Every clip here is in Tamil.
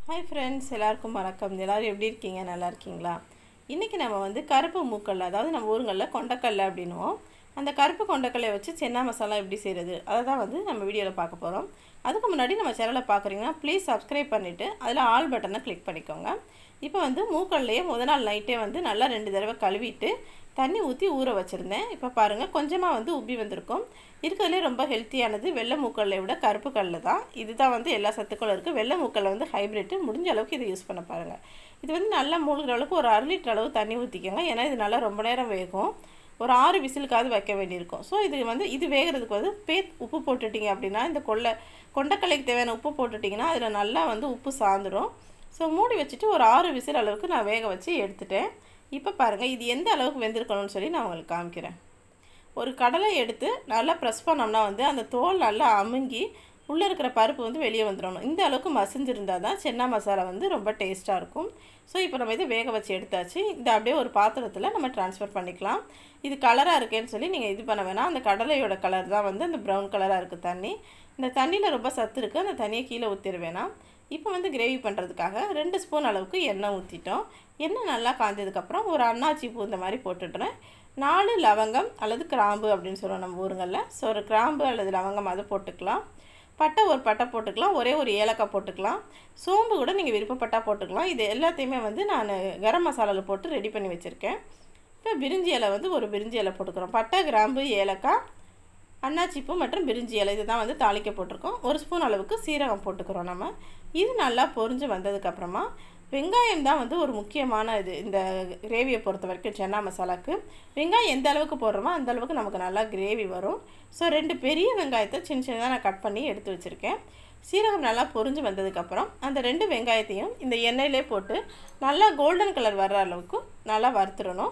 ஹாய் ஃப்ரெண்ட்ஸ் எல்லாருக்கும் வணக்கம் எல்லோரும் எப்படி இருக்கீங்க நல்லா இருக்கீங்களா இன்றைக்கி நம்ம வந்து கருப்பு மூக்கல்ல அதாவது நம்ம ஊருங்களில் கொண்டக்கல்ல அப்படின்னுவோம் அந்த கருப்பு கொண்டக்கல்லை வச்சு சென்னா மசாலா எப்படி செய்கிறது அதை தான் வந்து நம்ம வீடியோவில் பார்க்க போகிறோம் அதுக்கு முன்னாடி நம்ம சேனலை பார்க்குறீங்கன்னா ப்ளீஸ் சப்ஸ்கிரைப் பண்ணிவிட்டு அதில் ஆல் பட்டனை கிளிக் பண்ணிக்கோங்க இப்போ வந்து மூக்கல்லையே முத நாள் நைட்டே வந்து நல்லா ரெண்டு தடவை கழுவிட்டு தண்ணி ஊற்றி ஊற வச்சுருந்தேன் இப்போ பாருங்கள் கொஞ்சமாக வந்து உப்பி வந்திருக்கும் இருக்கிறதுலே ரொம்ப ஹெல்த்தியானது வெள்ளை மூக்கல்லை விட கருப்பு கல்ல தான் இதுதான் வந்து எல்லா சத்துக்களும் இருக்குது வெள்ளை மூக்கல்ல வந்து ஹைப்ரிட்டு முடிஞ்ச அளவுக்கு இதை யூஸ் பண்ண பாருங்கள் இது வந்து நல்லா மூழ்கிற அளவுக்கு ஒரு அரை லிட்டர் அளவு தண்ணி ஊற்றிக்கோங்க ஏன்னா இது நல்லா ரொம்ப நேரம் வேகும் ஒரு ஆறு விசிலுக்காவது வைக்க வேண்டியிருக்கும் ஸோ இது வந்து இது வேகிறதுக்கு வந்து பே உப்பு போட்டுட்டிங்க அப்படின்னா இந்த கொள்ளை கொண்டக்கல்லைக்கு தேவையான உப்பு போட்டுட்டிங்கன்னா அதில் நல்லா வந்து உப்பு சாந்துடும் ஸோ மூடி வச்சுட்டு ஒரு ஆறு விசில் அளவுக்கு நான் வேக வச்சு எடுத்துட்டேன் இப்போ பாருங்கள் இது எந்த அளவுக்கு வெந்திருக்கணும்னு சொல்லி நான் உங்களுக்கு காமிக்கிறேன் ஒரு கடலை எடுத்து நல்லா ப்ரெஸ் பண்ணோம்னா வந்து அந்த தோல் நல்லா அமுங்கி உள்ளே இருக்கிற பருப்பு வந்து வெளியே வந்துடணும் இந்த அளவுக்கு மசிஞ்சிருந்தால் தான் சென்னா மசாலா வந்து ரொம்ப டேஸ்ட்டாக இருக்கும் ஸோ இப்போ நம்ம இதை வேக வச்சு எடுத்தாச்சு இந்த அப்படியே ஒரு பாத்திரத்தில் நம்ம ட்ரான்ஸ்ஃபர் பண்ணிக்கலாம் இது கலராக இருக்கேன்னு சொல்லி நீங்கள் இது பண்ண வேணாம் அந்த கடலையோட கலர் தான் வந்து அந்த ப்ரௌன் கலராக இருக்குது தண்ணி இந்த தண்ணியில் ரொம்ப சத்து இருக்குது அந்த தண்ணியை கீழே ஊற்றிட வேணாம் இப்போ வந்து கிரேவி பண்ணுறதுக்காக ரெண்டு ஸ்பூன் அளவுக்கு எண்ணெய் ஊற்றிட்டோம் எண்ணெய் நல்லா காய்ஞ்சதுக்கப்புறம் ஒரு அன்னாச்சி பூ இந்த மாதிரி போட்டுடுறேன் நாலு லவங்கம் அல்லது கிராம்பு அப்படின்னு சொல்லுவோம் நம்ம ஊருங்களில் ஸோ ஒரு கிராம்பு அல்லது லவங்கம் அதை போட்டுக்கலாம் பட்டை ஒரு பட்டை போட்டுக்கலாம் ஒரே ஒரு ஏலக்காய் போட்டுக்கலாம் சோம்பு கூட நீங்கள் விருப்பப்பட்டால் போட்டுக்கலாம் இது எல்லாத்தையுமே வந்து நான் கரம் மசாலாவில் போட்டு ரெடி பண்ணி வச்சுருக்கேன் இப்போ பிரிஞ்சி இலை வந்து ஒரு பிரிஞ்சி இலை போட்டுக்கிறோம் பட்டை கிராம்பு ஏலக்காய் அன்னாச்சிப்பூ மற்றும் பிரிஞ்சி இலை இது தான் வந்து தாளிக்க போட்டிருக்கோம் ஒரு ஸ்பூன் அளவுக்கு சீரகம் போட்டுக்கிறோம் நம்ம இது நல்லா பொரிஞ்சு வந்ததுக்கப்புறமா வெங்காயம் தான் வந்து ஒரு முக்கியமான இது இந்த கிரேவியை பொறுத்த வரைக்கும் சென்னா மசாலாவுக்கு வெங்காயம் எந்த அளவுக்கு போடுறோமோ அந்த அளவுக்கு நமக்கு நல்லா கிரேவி வரும் ஸோ ரெண்டு பெரிய வெங்காயத்தை சின்ன சின்னதாக நான் கட் பண்ணி எடுத்து வச்சுருக்கேன் சீரகம் நல்லா பொரிஞ்சு வந்ததுக்கப்புறம் அந்த ரெண்டு வெங்காயத்தையும் இந்த எண்ணெயிலே போட்டு நல்லா கோல்டன் கலர் வர்ற அளவுக்கு நல்லா வறுத்துடணும்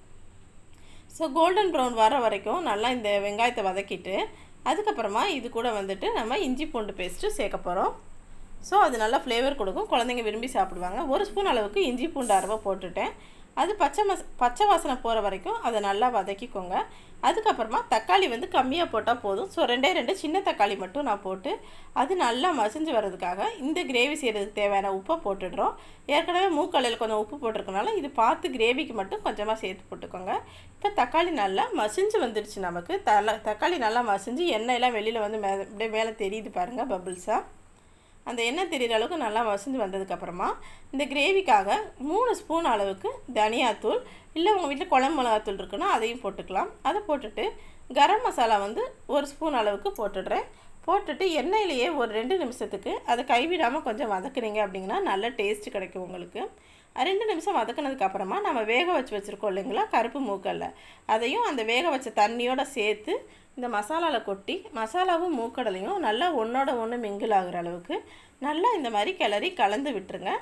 ஸோ கோல்டன் ப்ரௌன் வர வரைக்கும் நல்லா இந்த வெங்காயத்தை வதக்கிட்டு அதுக்கப்புறமா இது கூட வந்துட்டு நம்ம இஞ்சி பூண்டு பேஸ்ட்டு சேர்க்க போகிறோம் ஸோ அது நல்லா ஃப்ளேவர் கொடுக்கும் குழந்தைங்க விரும்பி சாப்பிடுவாங்க ஒரு ஸ்பூன் அளவுக்கு இஞ்சி பூண்டு அரவை போட்டுட்டேன் அது பச்சை மஸ் பச்சை வாசனை போகிற வரைக்கும் அதை நல்லா வதக்கிக்கோங்க அதுக்கப்புறமா தக்காளி வந்து கம்மியாக போட்டால் போதும் ஸோ ரெண்டே ரெண்டு சின்ன தக்காளி மட்டும் நான் போட்டு அது நல்லா மசிஞ்சு வர்றதுக்காக இந்த கிரேவி செய்கிறதுக்கு தேவையான உப்பை போட்டுடுறோம் ஏற்கனவே மூக்கல்லையில் கொஞ்சம் உப்பு போட்டிருக்கனால இது பார்த்து கிரேவிக்கு மட்டும் கொஞ்சமாக சேர்த்து போட்டுக்கோங்க இப்போ தக்காளி நல்லா மசிஞ்சு வந்துடுச்சு நமக்கு தல தக்காளி நல்லா மசிஞ்சு எண்ணெயெல்லாம் வெளியில் வந்து மே அப்படியே மேலே தெரியுது பாருங்கள் பபிள்ஸாக அந்த எண்ணெய் தெரிகிற அளவுக்கு நல்லா வசந்து வந்ததுக்கப்புறமா இந்த கிரேவிக்காக மூணு ஸ்பூன் அளவுக்கு தனியாத்தூள் இல்லை உங்கள் வீட்டில் குழம்பு மிளகாத்தூள் இருக்குன்னா அதையும் போட்டுக்கலாம் அதை போட்டுட்டு கரம் மசாலா வந்து ஒரு ஸ்பூன் அளவுக்கு போட்டுடுறேன் போட்டுட்டு எண்ணெயிலேயே ஒரு ரெண்டு நிமிஷத்துக்கு அதை கைவிடாமல் கொஞ்சம் வதக்குனீங்க அப்படிங்கன்னா நல்ல டேஸ்ட் கிடைக்கும் உங்களுக்கு ரெண்டு நிமிஷம் வதக்குனதுக்கப்புறமா நம்ம வேக வச்சு வச்சுருக்கோம் இல்லைங்களா கருப்பு மூக்கல்ல அதையும் அந்த வேக வச்ச தண்ணியோடு சேர்த்து இந்த மசாலாவில் கொட்டி மசாலாவும் மூக்கடலையும் நல்லா ஒன்றோட ஒன்று மிங்கிள் ஆகிற அளவுக்கு நல்லா இந்த மாதிரி கிளறி கலந்து விட்டுருங்க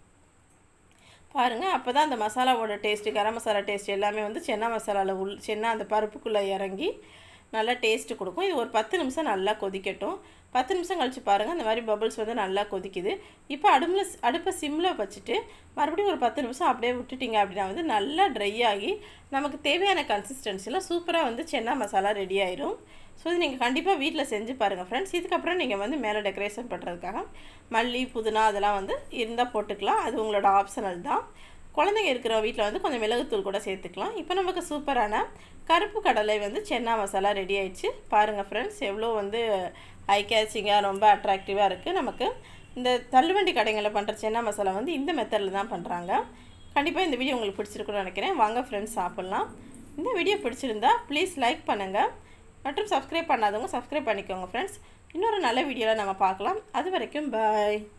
பாருங்கள் அப்போ தான் அந்த மசாலாவோட டேஸ்ட்டு கரம் மசாலா டேஸ்ட் எல்லாமே வந்து சென்னா மசாலாவில் உள் சென்னா அந்த பருப்புக்குள்ளே இறங்கி நல்லா டேஸ்ட்டு கொடுக்கும் இது ஒரு பத்து நிமிஷம் நல்லா கொதிக்கட்டும் பத்து நிமிஷம் கழித்து பாருங்கள் அந்த மாதிரி பபுள்ஸ் வந்து நல்லா கொதிக்குது இப்போ அடுப்பில் அடுப்பை சிம்மில் வச்சுட்டு மறுபடியும் ஒரு பத்து நிமிஷம் அப்படியே விட்டுட்டிங்க அப்படின்னா வந்து நல்லா ட்ரை ஆகி நமக்கு தேவையான கன்சிஸ்டன்சியில் சூப்பராக வந்து சென்னா மசாலா ரெடி ஆயிரும் ஸோ இது நீங்கள் கண்டிப்பாக வீட்டில் செஞ்சு பாருங்கள் ஃப்ரெண்ட்ஸ் இதுக்கப்புறம் நீங்கள் வந்து மேலே டெக்கரேஷன் பண்ணுறதுக்காக மல்லி புதினா அதெல்லாம் வந்து இருந்தால் போட்டுக்கலாம் அது உங்களோட ஆப்ஷனல் தான் குழந்தைங்க இருக்கிற வீட்டில் வந்து கொஞ்சம் மிளகுத்தூள் கூட சேர்த்துக்கலாம் இப்போ நமக்கு சூப்பரான கருப்பு கடலை வந்து சென்னா மசாலா ரெடி ஆயிடுச்சு பாருங்கள் ஃப்ரெண்ட்ஸ் எவ்வளோ வந்து ஐ கேச்சிங்காக ரொம்ப அட்ராக்டிவாக இருக்குது நமக்கு இந்த தள்ளுவண்டி கடைகளில் பண்ணுற சென்னா மசாலா வந்து இந்த மெத்தடில் தான் பண்ணுறாங்க கண்டிப்பாக இந்த வீடியோ உங்களுக்கு பிடிச்சிருக்குன்னு நினைக்கிறேன் வாங்க ஃப்ரெண்ட்ஸ் சாப்பிட்லாம் இந்த வீடியோ பிடிச்சிருந்தா ப்ளீஸ் லைக் பண்ணுங்கள் மற்றும் சப்ஸ்கிரைப் பண்ணாதவங்க சப்ஸ்கிரைப் பண்ணிக்கோங்க ஃப்ரெண்ட்ஸ் இன்னொரு நல்ல வீடியோவில் நம்ம பார்க்கலாம் அது வரைக்கும் பாய்